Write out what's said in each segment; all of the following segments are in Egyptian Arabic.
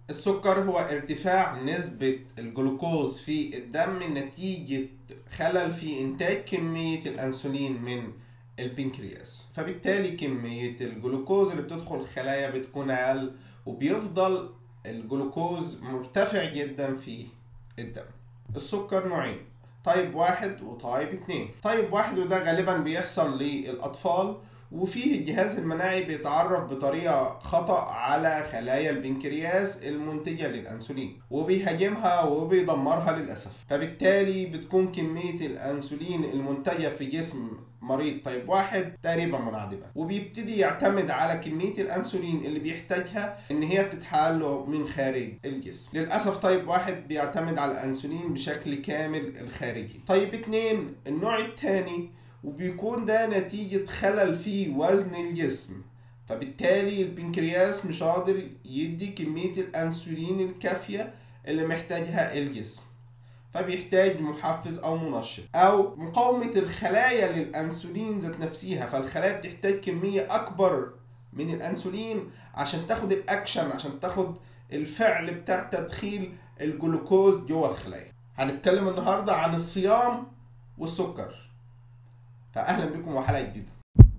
السكر هو ارتفاع نسبة الجلوكوز في الدم نتيجة خلل في إنتاج كمية الأنسولين من البنكرياس فبالتالي كمية الجلوكوز اللي بتدخل الخلايا بتكون أقل وبيفضل الجلوكوز مرتفع جدا في الدم السكر نوعين تايب واحد وتايب اتنين تايب واحد وده غالبا بيحصل للأطفال وفيه الجهاز المناعي بيتعرف بطريقة خطأ على خلايا البنكرياس المنتجة للأنسولين وبيهاجمها وبيدمرها للأسف فبالتالي بتكون كمية الأنسولين المنتجة في جسم مريض طيب واحد تقريبا منعدمة وبيبتدي يعتمد على كمية الأنسولين اللي بيحتاجها إن هي بتتحال له من خارج الجسم للأسف طيب واحد بيعتمد على الأنسولين بشكل كامل الخارجي طيب اتنين النوع الثاني وبيكون ده نتيجة خلل في وزن الجسم فبالتالي البنكرياس مش قادر يدي كمية الأنسولين الكافية اللي محتاجها الجسم فبيحتاج محفز او منشط او مقاومة الخلايا للانسولين ذات نفسها فالخلايا بتحتاج كمية اكبر من الانسولين عشان تاخد الاكشن عشان تاخد الفعل بتاع تدخيل الجلوكوز جوه الخلايا هنتكلم النهارده عن الصيام والسكر فاهلا بكم وحلقه جديده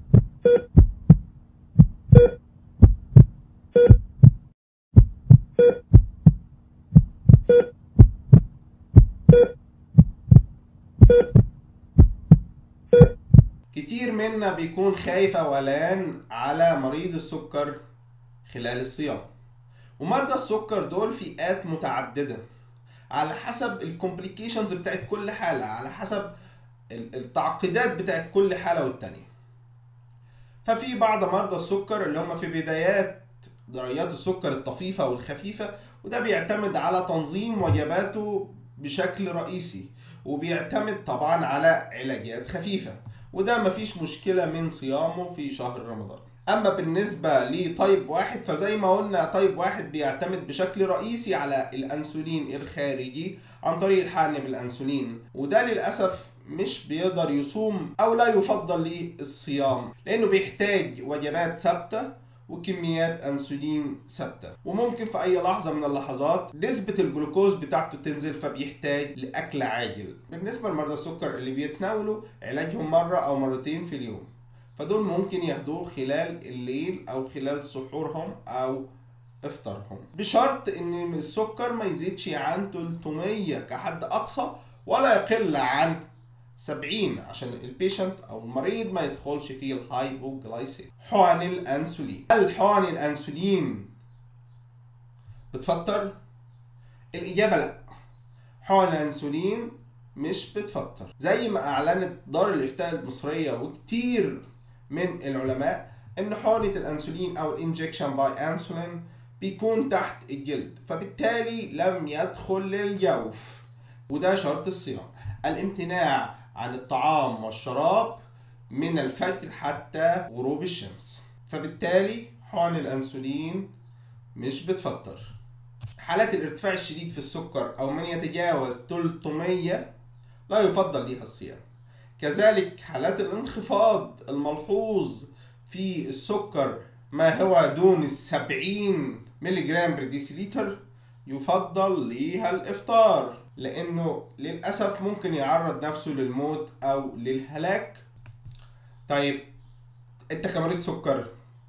كتير منا بيكون خايف أولان على مريض السكر خلال الصيام ومرضى السكر دول فئات متعددة على حسب الكومبليكيشنز بتاعت كل حالة على حسب التعقيدات بتاعت كل حالة والتانية ففي بعض مرضى السكر اللي هم في بدايات درجات السكر الطفيفة والخفيفة وده بيعتمد على تنظيم وجباته بشكل رئيسي وبيعتمد طبعا على علاجات خفيفة وده مفيش مشكلة من صيامه في شهر رمضان أما بالنسبة لطيب واحد فزي ما قلنا طيب واحد بيعتمد بشكل رئيسي على الأنسولين الخارجي عن طريق الحقن بالأنسولين وده للأسف مش بيقدر يصوم أو لا يفضل ليه الصيام لأنه بيحتاج وجبات ثابتة وكميات انسولين ثابته وممكن في اي لحظه من اللحظات نسبه الجلوكوز بتاعته تنزل فبيحتاج لاكل عاجل بالنسبه لمرضى السكر اللي بيتناولوا علاجهم مره او مرتين في اليوم فدول ممكن ياخدوه خلال الليل او خلال سحورهم او افطارهم بشرط ان السكر ما يزيدش عن 300 كحد اقصى ولا يقل عن 70 عشان البيشنت او المريض ما يدخلش فيه الهايبوجلايسيم حقن الانسولين هل حقن الانسولين بتفطر الاجابه لا حقن الانسولين مش بتفطر زي ما اعلنت دار الافتاء المصريه وكتير من العلماء ان حقنه الانسولين او الانجكشن باي انسولين بيكون تحت الجلد فبالتالي لم يدخل للجوف وده شرط الصيام الامتناع عن الطعام والشراب من الفجر حتى غروب الشمس فبالتالي حقن الانسولين مش بتفطر حالات الارتفاع الشديد في السكر او من يتجاوز 300 لا يفضل ليها الصيام كذلك حالات الانخفاض الملحوظ في السكر ما هو دون السبعين ملي جرام برديسيليتر يفضل ليها الافطار لانه للاسف ممكن يعرض نفسه للموت او للهلاك طيب انت كمريض سكر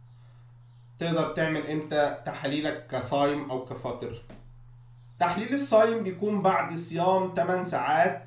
تقدر تعمل امتى تحاليلك كصايم او كفاطر تحليل الصايم بيكون بعد صيام 8 ساعات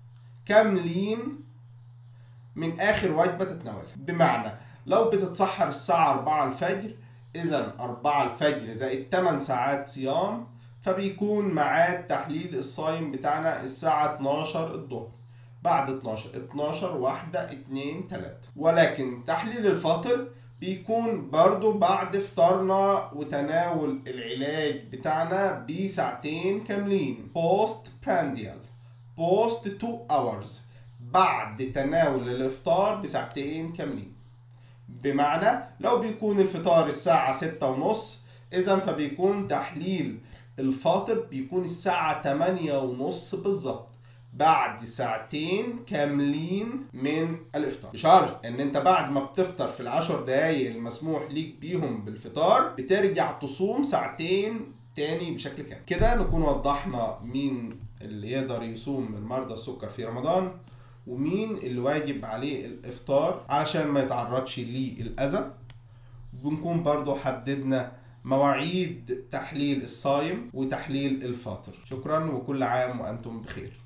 كاملين من اخر وجبه تتناولها بمعنى لو بتتسحر الساعه 4 الفجر اذا 4 الفجر زائد 8 ساعات صيام فبيكون ميعاد تحليل الصايم بتاعنا الساعة 12 الظهر بعد 12 12 واحدة 2 3 ولكن تحليل الفطر بيكون برضو بعد فطارنا وتناول العلاج بتاعنا بساعتين كاملين بوست برانديال بوست 2 hours بعد تناول الافطار بساعتين كاملين بمعنى لو بيكون الفطار الساعة ستة ونص إذا فبيكون تحليل الفاطر بيكون الساعة 8 ونص بالظبط بعد ساعتين كاملين من الافطار بشرط ان انت بعد ما بتفطر في العشر دقايق المسموح ليك بيهم بالفطار بترجع تصوم ساعتين تاني بشكل كامل كده نكون وضحنا مين اللي يقدر يصوم من مرضى السكر في رمضان ومين اللي واجب عليه الافطار علشان ما يتعرضش للاذى بنكون برضو حددنا مواعيد تحليل الصايم وتحليل الفاطر شكرا وكل عام وانتم بخير